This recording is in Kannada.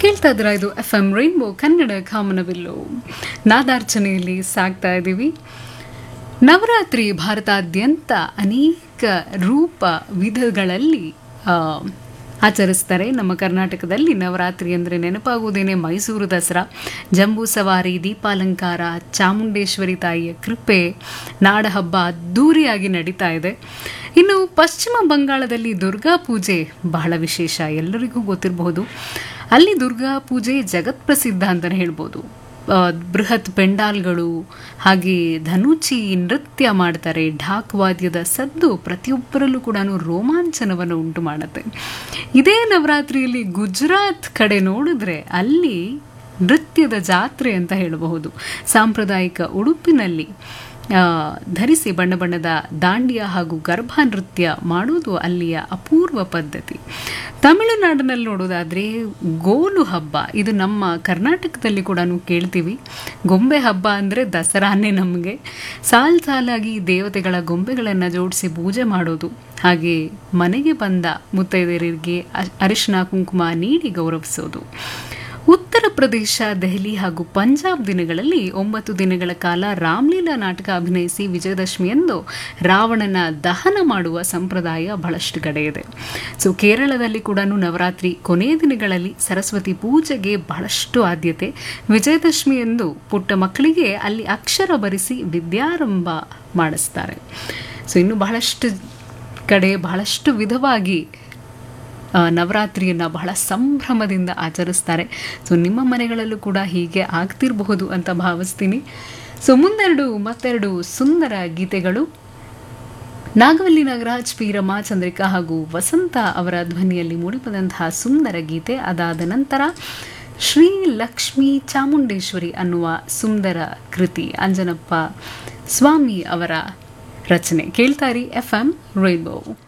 ಕೇಳ್ತಾ ಇದ್ರ ಇದು ಎಫ್ ಎಂ ರೈನ್ಬೋ ಕನ್ನಡ ಕಾಮನಬಿಲ್ಲು ನಾದಾರ್ಚನೆಯಲ್ಲಿ ಸಾಗ್ತಾ ಇದ್ದೀವಿ ನವರಾತ್ರಿ ಭಾರತಾದ್ಯಂತ ಅನೇಕ ರೂಪ ವಿಧಗಳಲ್ಲಿ ಆ, ಆಚರಿಸ್ತಾರೆ ನಮ್ಮ ಕರ್ನಾಟಕದಲ್ಲಿ ನವರಾತ್ರಿ ಅಂದರೆ ನೆನಪಾಗುವುದೇನೆ ಮೈಸೂರು ದಸರಾ ಜಂಬೂ ಸವಾರಿ ದೀಪಾಲಂಕಾರ ಚಾಮುಂಡೇಶ್ವರಿ ತಾಯಿಯ ಕೃಪೆ ನಾಡಹಬ್ಬ ಅದ್ದೂರಿಯಾಗಿ ನಡೀತಾ ಇದೆ ಇನ್ನು ಪಶ್ಚಿಮ ಬಂಗಾಳದಲ್ಲಿ ದುರ್ಗಾ ಪೂಜೆ ಬಹಳ ವಿಶೇಷ ಎಲ್ಲರಿಗೂ ಗೊತ್ತಿರಬಹುದು ಅಲ್ಲಿ ದುರ್ಗಾ ಪೂಜೆ ಜಗತ್ ಪ್ರಸಿದ್ಧ ಅಂತಲೇ ಹೇಳ್ಬೋದು ಆ, ಬೃಹತ್ ಪೆಂಡಾಲ್ಗಳು ಹಾಗೆ ಧನುಚಿ ನೃತ್ಯ ಮಾಡ್ತಾರೆ ಢಾಕ್ ವಾದ್ಯದ ಸದ್ದು ಪ್ರತಿಯೊಬ್ಬರಲ್ಲೂ ಕೂಡ ರೋಮಾಂಚನವನ್ನು ಉಂಟು ಮಾಡುತ್ತೆ ಇದೇ ನವರಾತ್ರಿಯಲ್ಲಿ ಗುಜರಾತ್ ಕಡೆ ನೋಡಿದ್ರೆ ಅಲ್ಲಿ ನೃತ್ಯದ ಜಾತ್ರೆ ಅಂತ ಹೇಳಬಹುದು ಸಾಂಪ್ರದಾಯಿಕ ಉಡುಪಿನಲ್ಲಿ ಆ, ಧರಿಸಿ ಬಣ್ಣ ಬಣ್ಣದ ದಾಂಡಿಯ ಹಾಗೂ ಗರ್ಭ ನೃತ್ಯ ಮಾಡೋದು ಅಲ್ಲಿಯ ಅಪೂರ್ವ ಪದ್ಧತಿ ತಮಿಳುನಾಡಿನಲ್ಲಿ ನೋಡೋದಾದರೆ ಗೋಲು ಹಬ್ಬ ಇದು ನಮ್ಮ ಕರ್ನಾಟಕದಲ್ಲಿ ಕೂಡ ಕೇಳ್ತೀವಿ ಗೊಂಬೆ ಹಬ್ಬ ಅಂದರೆ ದಸರಾನೇ ನಮಗೆ ಸಾಲ್ ಸಾಲಾಗಿ ದೇವತೆಗಳ ಗೊಂಬೆಗಳನ್ನು ಜೋಡಿಸಿ ಪೂಜೆ ಮಾಡೋದು ಹಾಗೆ ಮನೆಗೆ ಬಂದ ಮುತ್ತೈದೆಯರಿಗೆ ಅ- ಅರಿಶಿನ ಕುಂಕುಮ ನೀಡಿ ಗೌರವಿಸೋದು ಉತ್ತರ ಪ್ರದೇಶ ದೆಹಲಿ ಹಾಗೂ ಪಂಜಾಬ್ ದಿನಗಳಲ್ಲಿ ಒಂಬತ್ತು ದಿನಗಳ ಕಾಲ ರಾಮ್ಲೀಲಾ ನಾಟಕ ಅಭಿನಯಿಸಿ ವಿಜಯದಶಮಿಯಂದು ರಾವಣನ ದಹನ ಮಾಡುವ ಸಂಪ್ರದಾಯ ಬಹಳಷ್ಟು ಕಡೆ ಇದೆ ಸೊ ಕೇರಳದಲ್ಲಿ ಕೂಡ ನವರಾತ್ರಿ ಕೊನೆಯ ದಿನಗಳಲ್ಲಿ ಸರಸ್ವತಿ ಪೂಜೆಗೆ ಬಹಳಷ್ಟು ಆದ್ಯತೆ ವಿಜಯದಶಮಿಯಂದು ಪುಟ್ಟ ಮಕ್ಕಳಿಗೆ ಅಲ್ಲಿ ಅಕ್ಷರ ಬರೆಸಿ ವಿದ್ಯಾರಂಭ ಮಾಡಿಸ್ತಾರೆ ಸೊ ಇನ್ನು ಬಹಳಷ್ಟು ಕಡೆ ಬಹಳಷ್ಟು ವಿಧವಾಗಿ ಆ, ನವರಾತ್ರಿಯನ್ನ ಬಹಳ ಸಂಭ್ರಮದಿಂದ ಆಚರಿಸ್ತಾರೆ ಸೊ ನಿಮ್ಮ ಮನೆಗಳಲ್ಲೂ ಕೂಡ ಹೀಗೆ ಆಗ್ತಿರಬಹುದು ಅಂತ ಭಾವಿಸ್ತೀನಿ ಸೊ ಮುಂದೆರಡು ಮತ್ತೆರಡು ಸುಂದರ ಗೀತೆಗಳು ನಾಗವಲ್ಲಿ ನಾಗರಾಜ್ ಪಿ ರಮಾ ಚಂದ್ರಿಕಾ ಹಾಗೂ ವಸಂತ ಅವರ ಧ್ವನಿಯಲ್ಲಿ ಮೂಡಿಬಂದಂತಹ ಸುಂದರ ಗೀತೆ ಅದಾದ ನಂತರ ಶ್ರೀ ಲಕ್ಷ್ಮೀ ಚಾಮುಂಡೇಶ್ವರಿ ಅನ್ನುವ ಸುಂದರ ಕೃತಿ ಅಂಜನಪ್ಪ ಸ್ವಾಮಿ ಅವರ ರಚನೆ ಕೇಳ್ತಾರಿ ಎಫ್ ಎಂ ರೈನ್ಬೋ